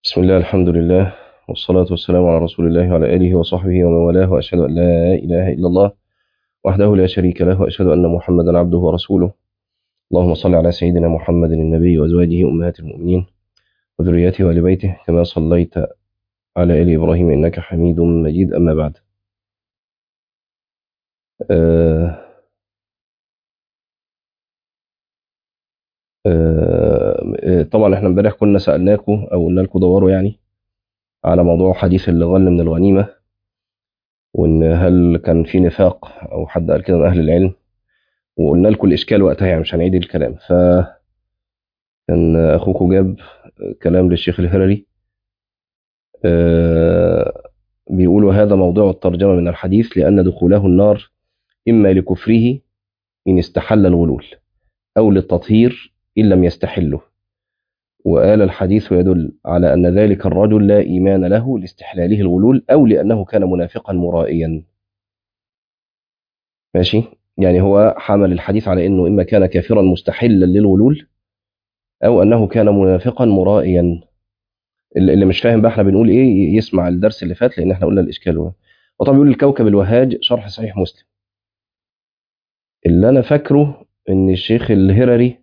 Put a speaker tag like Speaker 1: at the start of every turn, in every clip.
Speaker 1: بسم الله الحمد لله والصلاة والسلام على رسول الله وعلى آله وصحبه ومن والاه وأشهد أن لا إله إلا الله وحده لا شريك له وأشهد أن محمدا عبده ورسوله اللهم صل على سيدنا محمد النبي وأزواجه أمهات المؤمنين وذريته وآل بيته كما صليت على آل إبراهيم إنك حميد مجيد أما بعد آه آه طبعا احنا امبارح كنا سألناكم أو قلنا لكم دوروا يعني على موضوع حديث اللي غل من الغنيمة وإن هل كان في نفاق أو حد قال كده من أهل العلم وقلنا لكم الإشكال وقتها يعني مش هنعيد الكلام ف كان أخوكم جاب كلام للشيخ الهرري آه بيقول وهذا موضوع الترجمة من الحديث لأن دخوله النار إما لكفره إن استحل الغلول أو للتطهير إن لم يستحله وقال الحديث يدل على أن ذلك الرجل لا إيمان له لاستحلاله الغلول أو لأنه كان منافقا مرائيا ماشي يعني هو حمل الحديث على أنه إما كان كافرا مستحلا للغلول أو أنه كان منافقا مرائيا اللي مش فاهم بقى احنا بنقول ايه يسمع الدرس اللي فات لان احنا قلنا الاشكال هو وطبعا بيقول الكوكب الوهاج شرح صحيح مسلم اللي انا فاكره ان الشيخ الهرري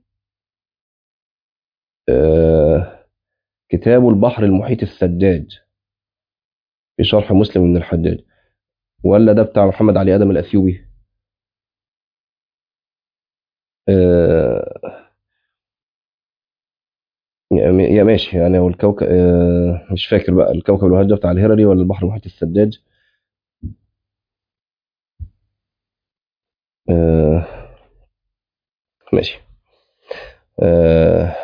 Speaker 1: آه كتابه البحر المحيط الثجاج في شرح مسلم من الحجاج ولا ده بتاع محمد علي ادم الاثيوبي آه يا ماشي يعني هو الكوكب آه مش فاكر بقى الكوكب الوهاج بتاع الهرري ولا البحر المحيط الثجاج آه ماشي آه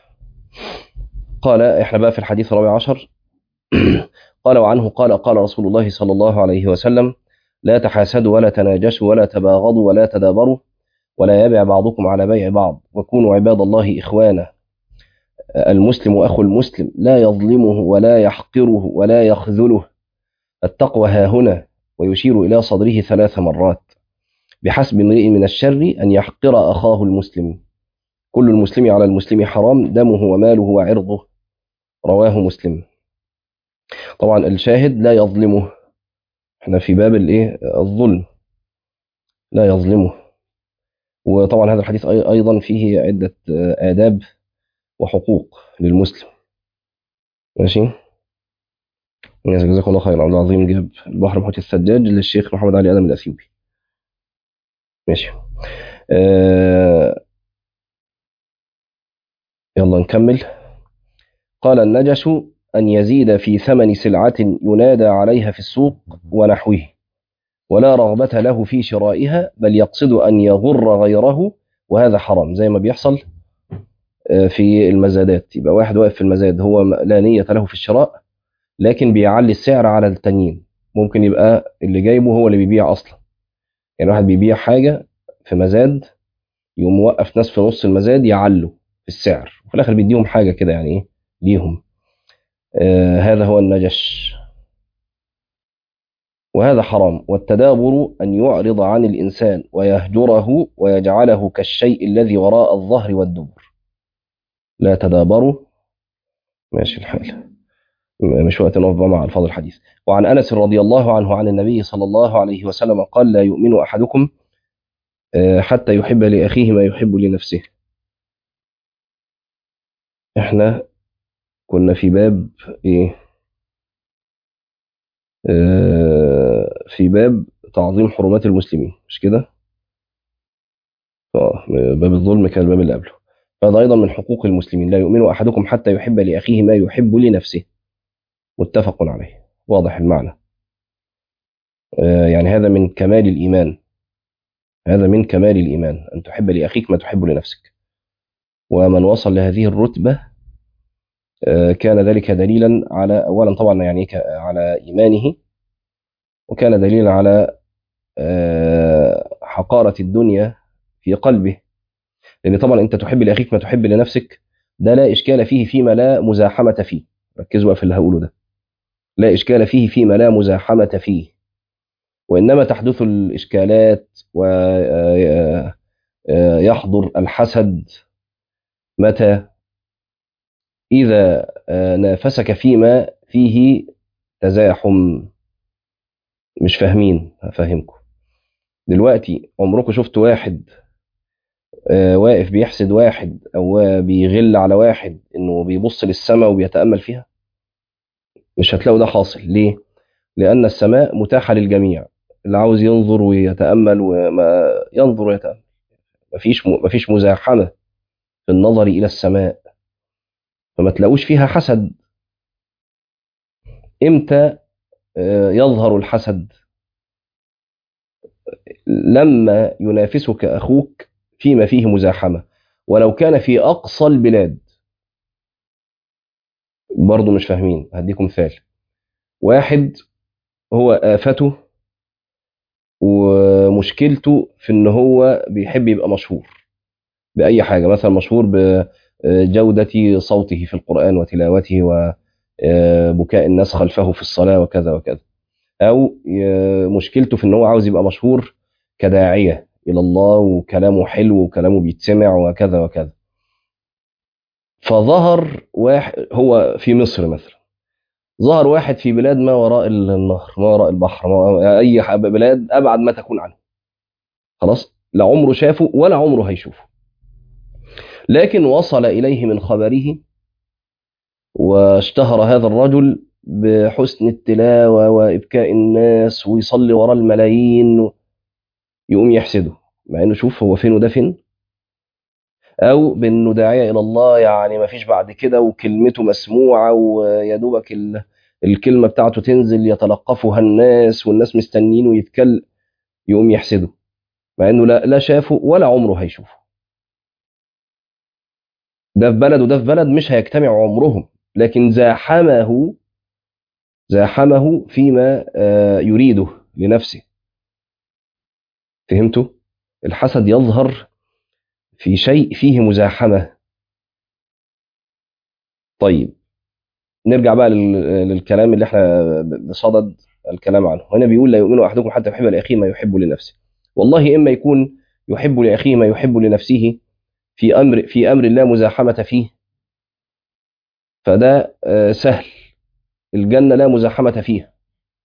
Speaker 1: قال احنا بقى في الحديث الرابع عشر قال وعنه قال قال رسول الله صلى الله عليه وسلم لا تحاسدوا ولا تناجشوا ولا تباغضوا ولا تدابروا ولا يبع بعضكم على بيع بعض وكونوا عباد الله إخوانا المسلم أخو المسلم لا يظلمه ولا يحقره ولا يخذله التقوى ها هنا ويشير إلى صدره ثلاث مرات بحسب امرئ من الشر أن يحقر أخاه المسلم كل المسلم على المسلم حرام دمه وماله وعرضه رواه مسلم طبعا الشاهد لا يظلمه احنا في باب الايه الظلم لا يظلمه وطبعا هذا الحديث ايضا فيه عده آداب وحقوق للمسلم ماشي جزاكم الله خير عبد العظيم جاب البحر محيط السجاج للشيخ محمد علي ادم الاثيوبي ماشي آه يلا نكمل قال النجش أن يزيد في ثمن سلعة ينادى عليها في السوق ونحوه ولا رغبة له في شرائها بل يقصد أن يغر غيره وهذا حرام زي ما بيحصل في المزادات يبقى واحد واقف في المزاد هو لا نية له في الشراء لكن بيعلي السعر على التانيين ممكن يبقى اللي جايبه هو اللي بيبيع أصلا يعني واحد بيبيع حاجة في مزاد يقوم موقف ناس في نص المزاد يعلوا في السعر وفي الآخر بيديهم حاجة كده يعني إيه ليهم آه هذا هو النجش وهذا حرام والتدابر أن يعرض عن الإنسان ويهجره ويجعله كالشيء الذي وراء الظهر والدبر لا تدابروا ماشي الحال مش وقت نقف مع الفاظ الحديث وعن أنس رضي الله عنه عن النبي صلى الله عليه وسلم قال لا يؤمن أحدكم حتى يحب لأخيه ما يحب لنفسه احنا كنا في باب ايه آه في باب تعظيم حرمات المسلمين مش كده اه باب الظلم كان الباب اللي قبله فهذا ايضا من حقوق المسلمين لا يؤمن احدكم حتى يحب لاخيه ما يحب لنفسه متفق عليه واضح المعنى آه يعني هذا من كمال الايمان هذا من كمال الايمان ان تحب لاخيك ما تحب لنفسك ومن وصل لهذه الرتبه كان ذلك دليلا على اولا طبعا يعني على ايمانه وكان دليلا على حقاره الدنيا في قلبه لان طبعا انت تحب لاخيك ما تحب لنفسك ده لا اشكال فيه فيما لا مزاحمه فيه ركزوا بقى في اللي هقوله ده لا اشكال فيه فيما لا مزاحمه فيه وانما تحدث الاشكالات ويحضر الحسد متى إذا آه، نافسك فيما فيه تزاحم مش فاهمين هفهمكم دلوقتي عمركم شفت واحد آه، واقف بيحسد واحد او بيغل على واحد انه بيبص للسماء وبيتامل فيها مش هتلاقوا ده حاصل ليه لان السماء متاحه للجميع اللي عاوز ينظر ويتامل وما ينظر ويتامل مفيش مفيش مزاحمه في النظر الى السماء فما تلاقوش فيها حسد امتى آه، يظهر الحسد لما ينافسك اخوك فيما فيه مزاحمه ولو كان في اقصى البلاد برضه مش فاهمين هديكم مثال واحد هو آفته ومشكلته في ان هو بيحب يبقى مشهور بأي حاجة مثلا مشهور بجودة صوته في القرآن وتلاوته وبكاء الناس خلفه في الصلاة وكذا وكذا أو مشكلته في ان هو عاوز يبقى مشهور كداعية إلى الله وكلامه حلو وكلامه بيتسمع وكذا وكذا فظهر واحد هو في مصر مثلا ظهر واحد في بلاد ما وراء النهر ما وراء البحر ما وراء اي ح- بلاد ابعد ما تكون عنه خلاص لا عمره شافه ولا عمره هيشوفه لكن وصل اليه من خبره واشتهر هذا الرجل بحسن التلاوه وابكاء الناس ويصلي وراء الملايين يقوم يحسده مع انه شوف هو فين وده فين او بانه داعيه الى الله يعني ما فيش بعد كده وكلمته مسموعه ويا دوبك ال- الكلمه بتاعته تنزل يتلقفها الناس والناس مستنينه يتكلم يقوم يحسده مع انه لا لا شافه ولا عمره هيشوفه ده في بلد وده في بلد مش هيجتمع عمرهم لكن زاحمه زاحمه فيما آه، يريده لنفسه فهمتوا الحسد يظهر في شيء فيه مزاحمه طيب نرجع بقى لل- للكلام اللي احنا بصدد الكلام عنه هنا بيقول لا يؤمن احدكم حتى يحب لاخيه ما يحب لنفسه والله اما يكون يحب لاخيه ما يحب لنفسه في امر في امر لا مزاحمه فيه فده آه، سهل الجنه لا مزاحمه فيها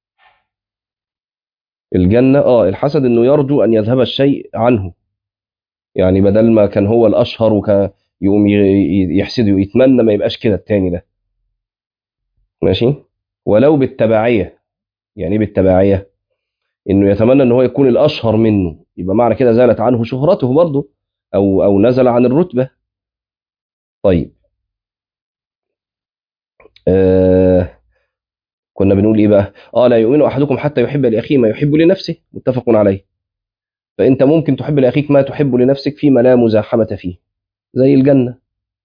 Speaker 1: الجنه اه الحسد انه يرجو ان يذهب الشيء عنه يعني بدل ما كان هو الاشهر وكان يقوم ي- ي- يحسده ويتمنى ما يبقاش كده التاني ده ماشي ولو بالتبعيه يعني ايه بالتبعيه انه يتمنى ان هو يكون الاشهر منه يبقى معنى كده زالت عنه شهرته برضه او او نزل عن الرتبه طيب آه كنا بنقول ايه بقى اه لا يؤمن احدكم حتى يحب لاخيه ما يحب لنفسه متفق عليه فانت ممكن تحب لاخيك ما تحب لنفسك فيما لا مزاحمه فيه زي الجنه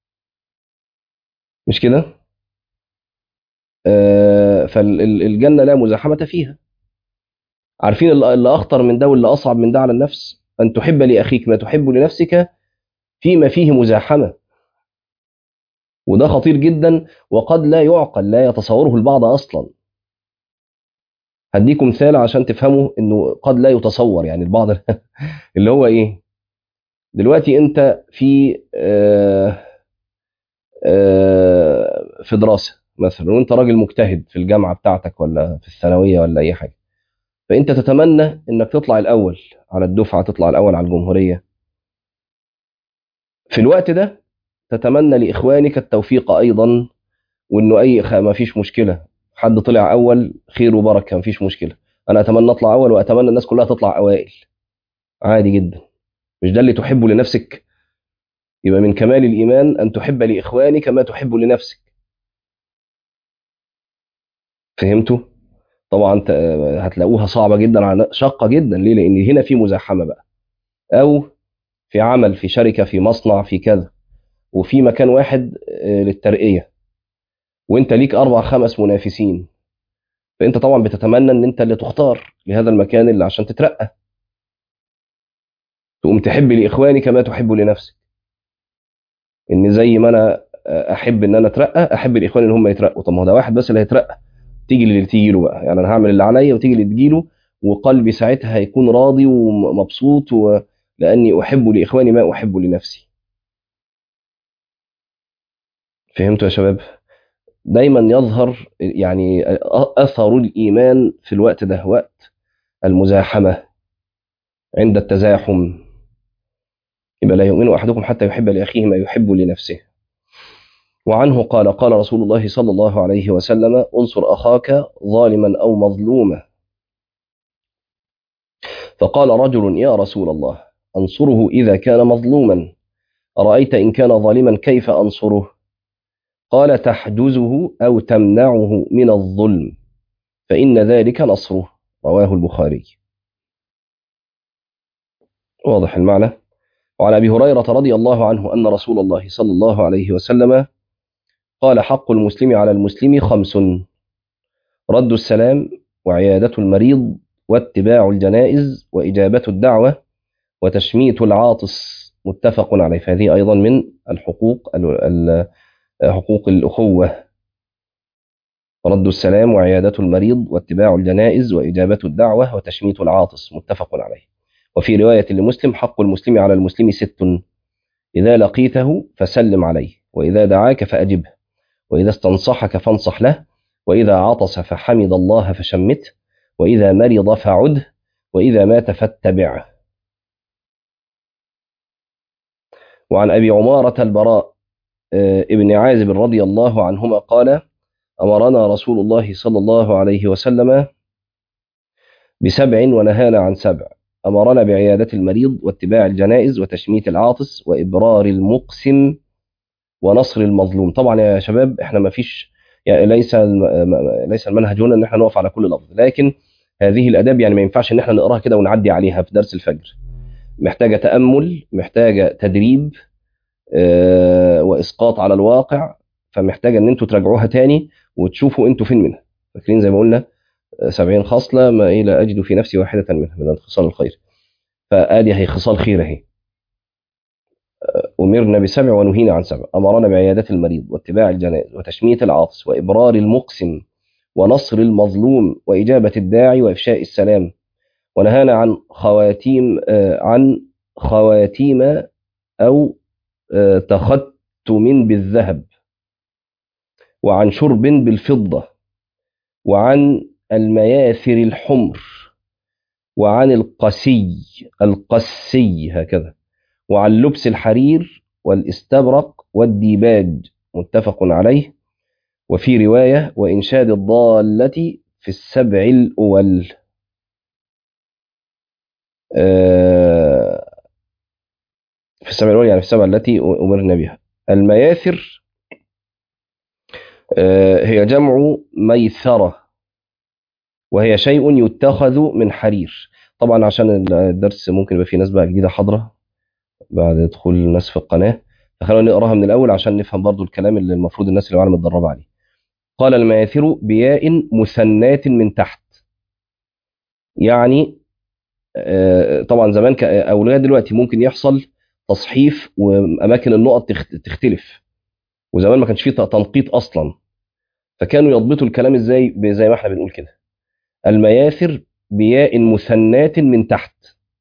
Speaker 1: مش كده آه فالجنه لا مزاحمه فيها عارفين اللي اللي اخطر من ده واللي اصعب من ده على النفس ان تحب لاخيك ما تحب لنفسك فيما فيه مزاحمه وده خطير جدا وقد لا يعقل لا يتصوره البعض اصلا هديكم مثال عشان تفهموا انه قد لا يتصور يعني البعض اللي هو ايه دلوقتي انت في آه آه في دراسه مثلا وانت راجل مجتهد في الجامعه بتاعتك ولا في الثانويه ولا اي حاجه فانت تتمنى انك تطلع الاول على الدفعه تطلع الاول على الجمهوريه في الوقت ده تتمنى لاخوانك التوفيق ايضا وانه اي خ- ما فيش مشكله حد طلع اول خير وبركه ما فيش مشكله انا اتمنى اطلع اول واتمنى الناس كلها تطلع اوائل عادي جدا مش ده اللي تحبه لنفسك يبقى من كمال الايمان ان تحب لاخوانك ما تحب لنفسك فهمتوا طبعا ت- هتلاقوها صعبه جدا على شاقه جدا ليه لان هنا في مزاحمه بقى او في عمل في شركه في مصنع في كذا وفي مكان واحد آه، للترقيه وانت ليك اربع خمس منافسين فانت طبعا بتتمنى ان انت اللي تختار لهذا المكان اللي عشان تترقى تقوم تحب لاخوانك ما تحب لنفسك ان زي ما انا احب ان انا اترقى احب الاخوان ان هم يترقوا طب ما هو ده واحد بس اللي هيترقى تيجي اللي تيجي له بقى يعني انا هعمل اللي عليا وتيجي اللي تجي له وقلبي ساعتها هيكون راضي ومبسوط و... لاني احب لاخواني ما احب لنفسي فهمتوا يا شباب دايما يظهر يعني اثر الايمان في الوقت ده وقت المزاحمه عند التزاحم يبقى لا يؤمن احدكم حتى يحب لاخيه ما يحب لنفسه وعنه قال قال رسول الله صلى الله عليه وسلم انصر اخاك ظالما او مظلوما فقال رجل يا رسول الله انصره اذا كان مظلوما ارايت ان كان ظالما كيف انصره قال تحجزه او تمنعه من الظلم فان ذلك نصره رواه البخاري واضح المعنى وعن ابي هريره رضي الله عنه ان رسول الله صلى الله عليه وسلم قال حق المسلم على المسلم خمس رد السلام وعياده المريض واتباع الجنائز واجابه الدعوه وتشميت العاطس متفق عليه فهذه ايضا من الحقوق حقوق الاخوه رد السلام وعياده المريض واتباع الجنائز واجابه الدعوه وتشميت العاطس متفق عليه وفي رواية لمسلم حق المسلم على المسلم ست إذا لقيته فسلم عليه وإذا دعاك فأجبه وإذا استنصحك فانصح له وإذا عطس فحمد الله فشمته وإذا مرض فعده وإذا مات فاتبعه وعن أبي عمارة البراء ابن عازب رضي الله عنهما قال أمرنا رسول الله صلى الله عليه وسلم بسبع ونهانا عن سبع أمرنا بعيادة المريض واتباع الجنائز وتشميت العاطس وإبرار المقسم ونصر المظلوم طبعا يا شباب احنا ما فيش يعني ليس ليس المنهج هنا ان احنا نقف على كل لفظ لكن هذه الاداب يعني ما ينفعش ان احنا نقراها كده ونعدي عليها في درس الفجر محتاجه تامل محتاجه تدريب اه واسقاط على الواقع فمحتاجه ان انتوا تراجعوها تاني وتشوفوا انتوا فين منها فاكرين زي ما قلنا سبعين خصلة ما إيه لا أجد في نفسي واحدة منها من خصال الخير فآدي هي خصال خير أهي أمرنا بسبع ونهينا عن سبع أمرنا بعيادة المريض واتباع الجنائز وتشميت العاطس وإبرار المقسم ونصر المظلوم وإجابة الداعي وإفشاء السلام ونهانا عن خواتيم عن خواتيم أو تختم بالذهب وعن شرب بالفضة وعن المياثر الحمر وعن القسي القسي هكذا وعن لبس الحرير والاستبرق والديباج متفق عليه وفي رواية وإنشاد الضالة في السبع الأول في السبع الأول يعني في السبع التي أمرنا بها المياثر هي جمع ميثره وهي شيء يتخذ من حرير طبعا عشان الدرس ممكن يبقى فيه ناس بقى جديده حاضره بعد دخول الناس في القناه فخلونا نقراها من الاول عشان نفهم برضو الكلام اللي المفروض الناس اللي معانا متدربه عليه قال المياثر بياء مثنات من تحت يعني طبعا زمان اولاد دلوقتي ممكن يحصل تصحيف واماكن النقط تختلف وزمان ما كانش فيه تنقيط اصلا فكانوا يضبطوا الكلام ازاي زي ما احنا بنقول كده المياثر بياء مثنات من تحت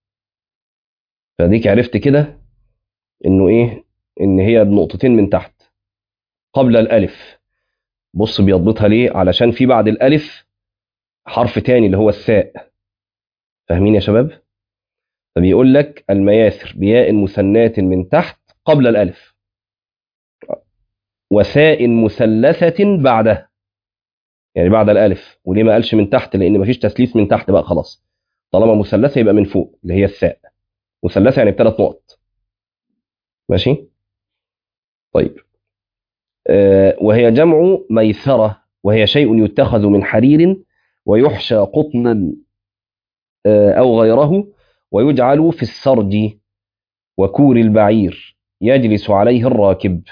Speaker 1: فديك عرفت كده انه ايه ان هي بنقطتين من تحت قبل الالف بص بيضبطها ليه علشان في بعد الالف حرف تاني اللي هو الثاء فاهمين يا شباب فبيقول لك المياثر بياء مثنات من تحت قبل الالف وثاء مثلثة بعدها يعني بعد الالف وليه ما قالش من تحت لان مفيش تثليث من تحت بقى خلاص طالما مثلثه يبقى من فوق اللي هي الثاء مثلثه يعني بثلاث نقط ماشي طيب آه وهي جمع ميثره وهي شيء يتخذ من حرير ويحشى قطنا آه او غيره ويجعل في السرج وكور البعير يجلس عليه الراكب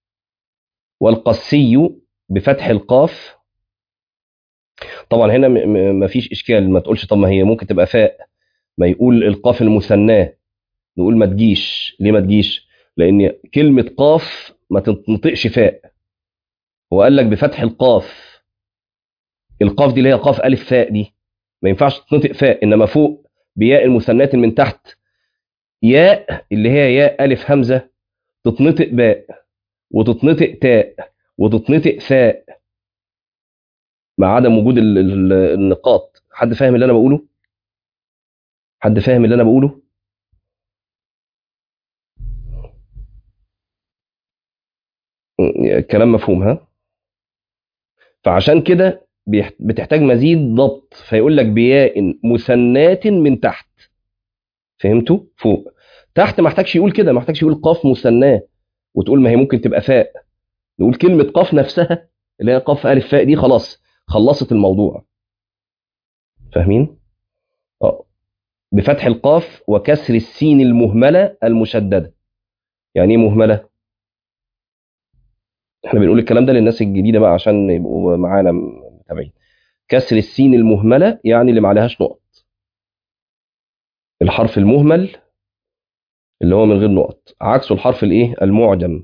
Speaker 1: والقسي بفتح القاف طبعا هنا ما فيش اشكال ما تقولش طب ما هي ممكن تبقى فاء ما يقول القاف المثناه نقول ما تجيش ليه ما تجيش لان كلمه قاف ما تنطقش فاء هو قال لك بفتح القاف القاف دي اللي هي قاف الف فاء دي ما ينفعش تنطق فاء انما فوق بياء المثنات من تحت ياء اللي هي ياء الف همزه تتنطق باء وتتنطق تاء وتتنطق ثاء مع عدم وجود ال- ال- النقاط حد فاهم اللي انا بقوله حد فاهم اللي انا بقوله الكلام مفهوم ها فعشان كده بيح- بتحتاج مزيد ضبط فيقول لك بياء مثنات من تحت فهمتوا فوق تحت ما احتاجش يقول كده ما احتاجش يقول قاف مثناه وتقول ما هي ممكن تبقى فاء نقول كلمه قاف نفسها اللي هي قاف الف فاء دي خلاص خلصت الموضوع فاهمين اه بفتح القاف وكسر السين المهمله المشدده يعني ايه مهمله احنا بنقول الكلام ده للناس الجديده بقى عشان يبقوا معانا متابعين كسر السين المهمله يعني اللي ما عليهاش نقط الحرف المهمل اللي هو من غير نقط عكسه الحرف الايه المعجم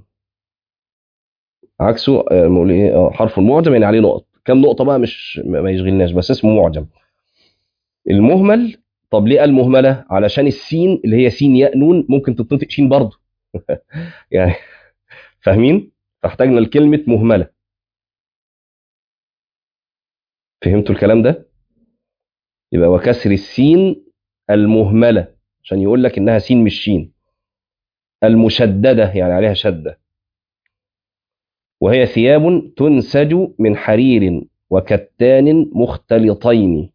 Speaker 1: عكسه آه، نقول ايه اه حرف المعجم يعني عليه نقط كم نقطه بقى مش ما ما يشغلناش بس اسمه معجم المهمل طب ليه قال مهمله علشان السين اللي هي سين ياء نون ممكن تتنطق شين برضه يعني فاهمين فاحتاجنا لكلمه مهمله فهمتوا الكلام ده يبقى وكسر السين المهمله عشان يقول لك انها سين مش شين المشدده يعني عليها شده وهي ثياب تنسج من حرير وكتان مختلطين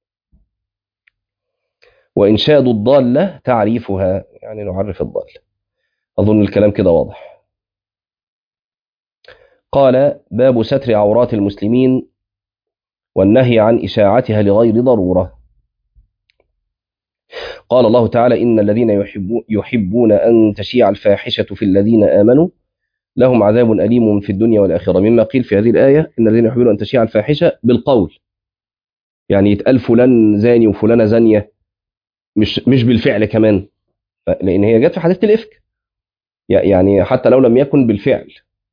Speaker 1: وإنشاد الضالة تعريفها يعني نعرف الضالة أظن الكلام كده واضح قال باب ستر عورات المسلمين والنهي عن إشاعتها لغير ضرورة قال الله تعالى إن الذين يحبو- يحبون أن تشيع الفاحشة في الذين آمنوا لهم عذاب أليم في الدنيا والآخرة مما قيل في هذه الآية إن الذين يحبون أن تشيع الفاحشة بالقول يعني يتقال فلان زاني وفلانة زانية مش مش بالفعل كمان ف- لأن هي جت في حادثة الإفك ي- يعني حتى لو لم يكن بالفعل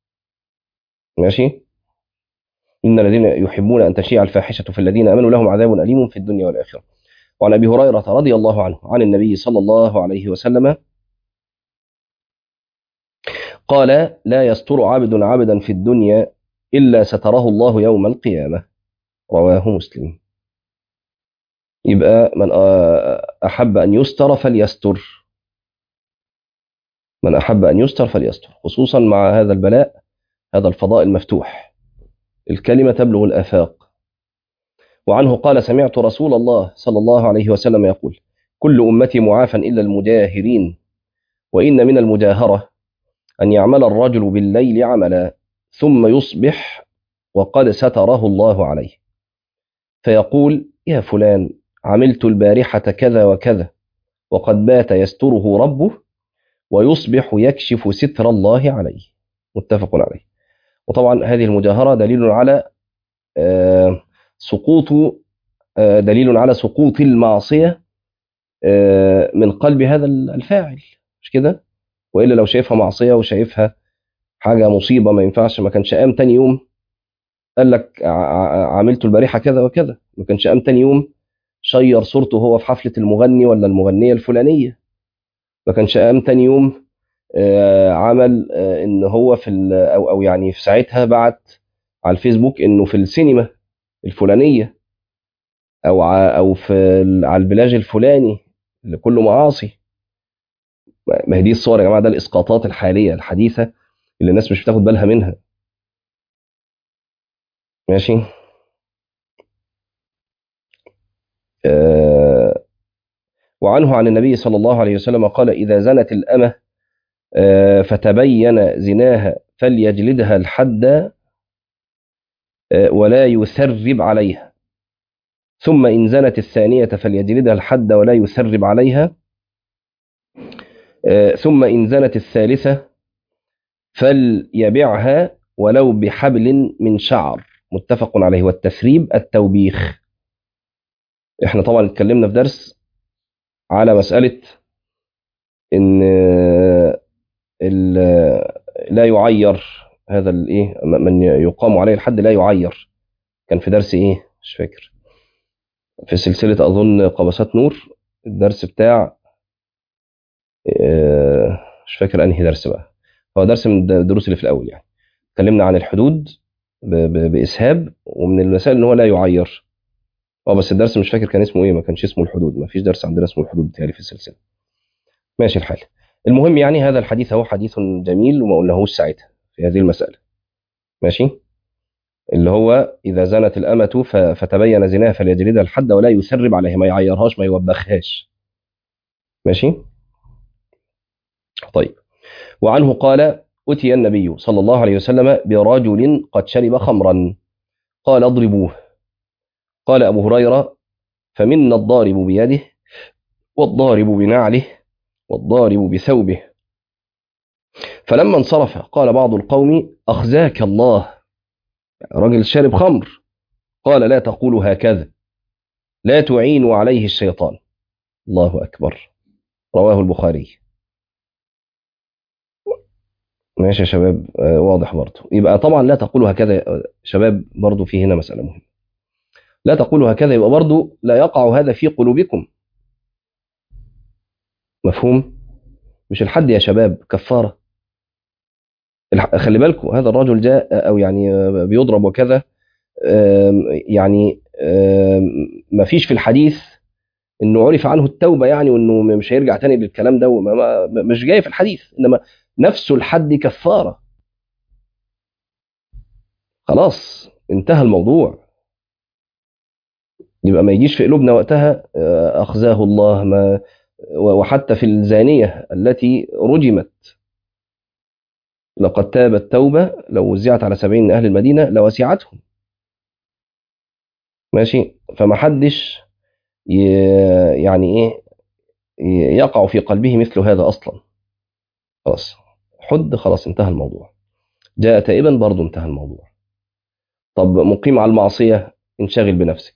Speaker 1: ماشي إن الذين يحبون أن تشيع الفاحشة في الذين آمنوا لهم عذاب أليم في الدنيا والآخرة وعن أبي هريرة رضي الله عنه عن النبي صلى الله عليه وسلم قال لا يستر عبد عبدا في الدنيا إلا ستره الله يوم القيامة رواه مسلم يبقى من آه، أحب أن يستر فليستر من أحب أن يستر فليستر خصوصا مع هذا البلاء هذا الفضاء المفتوح الكلمة تبلغ الآفاق وعنه قال سمعت رسول الله صلى الله عليه وسلم يقول كل أمتي معافى إلا المجاهرين وإن من المجاهرة أن يعمل الرجل بالليل عملا ثم يصبح وقد ستره الله عليه فيقول يا فلان عملت البارحة كذا وكذا وقد بات يستره ربه ويصبح يكشف ستر الله عليه متفق عليه وطبعا هذه المجاهرة دليل على آه، سقوط آه، دليل على سقوط المعصية آه، من قلب هذا الفاعل مش كده وإلا لو شايفها معصية وشايفها حاجة مصيبة ما ينفعش ما كانش قام تاني يوم قال لك ع- ع- عملت البارحة كذا وكذا ما كانش قام تاني يوم شير صورته هو في حفلة المغني ولا المغنية الفلانية ما كانش قام تاني يوم آه، عمل آه، ان هو في ال- او او يعني في ساعتها بعت على الفيسبوك انه في السينما الفلانية او ع- او في ال- على البلاج الفلاني اللي كله معاصي ما هي دي الصور يا جماعة ده الاسقاطات الحالية الحديثة اللي الناس مش بتاخد بالها منها ماشي آه، وعنه عن النبي صلى الله عليه وسلم قال إذا زنت الأمة آه، فتبين زناها فليجلدها الحد آه، ولا يثرب عليها ثم إن زنت الثانية فليجلدها الحد ولا يثرب عليها آه، ثم إن زنت الثالثة فليبعها ولو بحبل من شعر متفق عليه والتثريب التوبيخ احنا طبعا اتكلمنا في درس على مسألة ان آه، ال- لا يعير هذا الايه من يقام عليه الحد لا يعير كان في درس ايه مش فاكر في سلسلة اظن قبسات نور الدرس بتاع آه، مش فاكر انهي درس بقى هو درس من الدروس اللي في الاول يعني اتكلمنا عن الحدود ب- ب- باسهاب ومن المسائل ان هو لا يعير اه بس الدرس مش فاكر كان اسمه ايه ما كانش اسمه الحدود ما فيش درس عندنا اسمه الحدود بتهيألي في السلسله ماشي الحال المهم يعني هذا الحديث هو حديث جميل وما قلناهوش ساعتها في هذه المساله ماشي اللي هو اذا زنت الامه ف- فتبين زناها فليجلدها الحد ولا يسرب عليها ما يعيرهاش ما يوبخهاش ماشي طيب وعنه قال أتي النبي صلى الله عليه وسلم برجل قد شرب خمرا قال اضربوه قال أبو هريرة فمنا الضارب بيده والضارب بنعله والضارب بثوبه فلما انصرف قال بعض القوم أخزاك الله رجل شارب خمر قال لا تقولوا هكذا لا تعينوا عليه الشيطان الله أكبر رواه البخاري ماشي يا شباب آه، واضح برضه يبقى طبعا لا تقولوا هكذا آه، شباب برضه في هنا مسألة مهمة لا تقولوا هكذا يبقى برضه لا يقع هذا في قلوبكم مفهوم مش الحد يا شباب كفارة الح- خلي بالكم هذا الرجل جاء أو يعني آه، بيضرب وكذا آم، يعني آم، ما فيش في الحديث انه عرف عنه التوبة يعني وانه مش هيرجع تاني للكلام ده وما ما مش جاي في الحديث انما نفس الحد كفارة خلاص انتهى الموضوع يبقى ما يجيش في قلوبنا وقتها آه، أخزاه الله ما وحتى في الزانية التي رجمت لقد تابت توبة لو وزعت على سبعين من أهل المدينة لوسعتهم ماشي فما حدش ي- يعني إيه ي- يقع في قلبه مثل هذا أصلا خلاص حد خلاص انتهى الموضوع جاء تائبا برضه انتهى الموضوع طب مقيم على المعصية انشغل بنفسك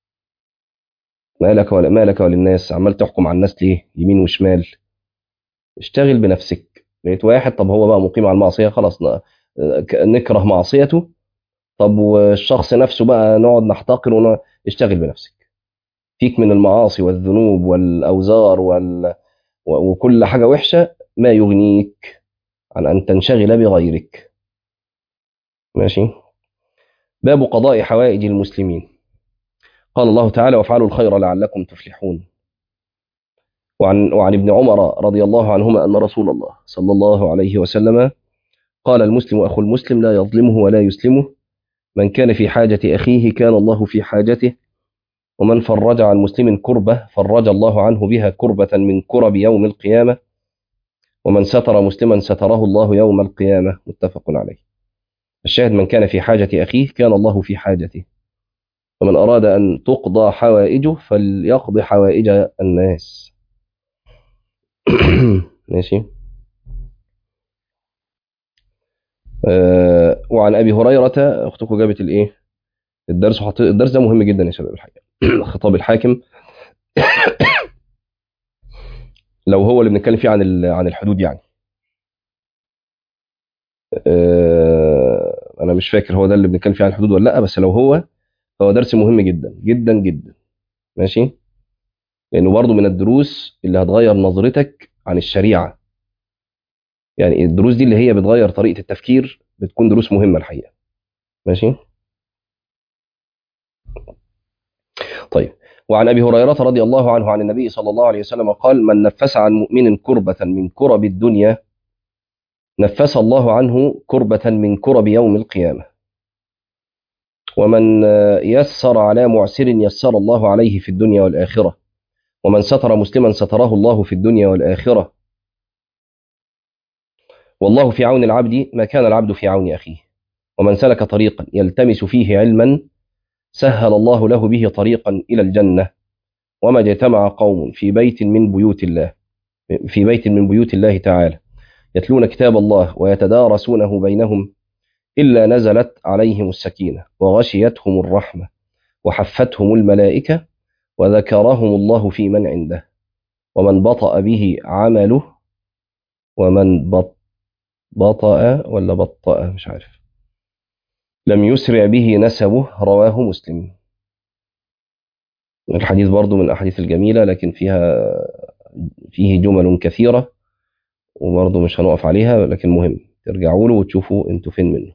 Speaker 1: مالك ولا مالك وللناس عمال تحكم على الناس ليه يمين وشمال اشتغل بنفسك لقيت واحد طب هو بقى مقيم على المعصية خلاص ن- ك- نكره معصيته طب والشخص نفسه بقى نقعد نحتقر ون... اشتغل بنفسك فيك من المعاصي والذنوب والأوزار وال... و- وكل حاجة وحشة ما يغنيك عن أن تنشغل بغيرك ماشي باب قضاء حوائج المسلمين قال الله تعالى وافعلوا الخير لعلكم تفلحون وعن, وعن ابن عمر رضي الله عنهما أن رسول الله صلى الله عليه وسلم قال المسلم أخو المسلم لا يظلمه ولا يسلمه من كان في حاجة أخيه كان الله في حاجته ومن فرج عن مسلم كربة فرج الله عنه بها كربة من كرب يوم القيامة ومن ستر مسلما ستره الله يوم القيامة متفق عليه الشاهد من كان في حاجة أخيه كان الله في حاجته ومن أراد أن تقضى حوائجه فليقضي حوائج الناس ماشي آه وعن أبي هريرة أختكم جابت الإيه الدرس وحط الدرس ده مهم جدا يا شباب الحقيقة خطاب الحاكم لو هو اللي بنتكلم فيه عن ال- عن الحدود يعني آه انا مش فاكر هو ده اللي بنتكلم فيه عن الحدود ولا لا بس لو هو فهو درس مهم جدا جدا جدا ماشي لانه برضه من الدروس اللي هتغير نظرتك عن الشريعه يعني الدروس دي اللي هي بتغير طريقه التفكير بتكون دروس مهمه الحقيقه ماشي طيب وعن ابي هريره رضي الله عنه عن النبي صلى الله عليه وسلم قال من نفس عن مؤمن كربه من كرب الدنيا نفس الله عنه كربه من كرب يوم القيامه ومن آه، يسر على معسر يسر الله عليه في الدنيا والاخره ومن ستر مسلما ستره الله في الدنيا والاخره والله في عون العبد ما كان العبد في عون اخيه ومن سلك طريقا يلتمس فيه علما سهل الله له به طريقا الى الجنه وما اجتمع قوم في بيت من بيوت الله في بيت من بيوت الله تعالى يتلون كتاب الله ويتدارسونه بينهم إلا نزلت عليهم السكينة وغشيتهم الرحمة وحفتهم الملائكة وذكرهم الله في من عنده ومن بطأ به عمله ومن بط بطأ ولا بطأ مش عارف لم يسرع به نسبه رواه مسلم الحديث برضو من الأحاديث الجميلة لكن فيها فيه جمل كثيرة وبرضه مش هنقف عليها لكن مهم ترجعوا له وتشوفوا انتوا فين منه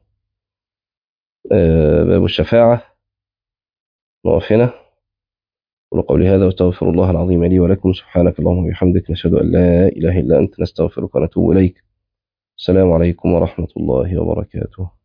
Speaker 1: آه، باب الشفاعة نقف هنا أقول قولي هذا واستغفر الله العظيم لي ولكم سبحانك اللهم وبحمدك نشهد أن لا إله إلا أنت نستغفرك ونتوب إليك السلام عليكم ورحمة الله وبركاته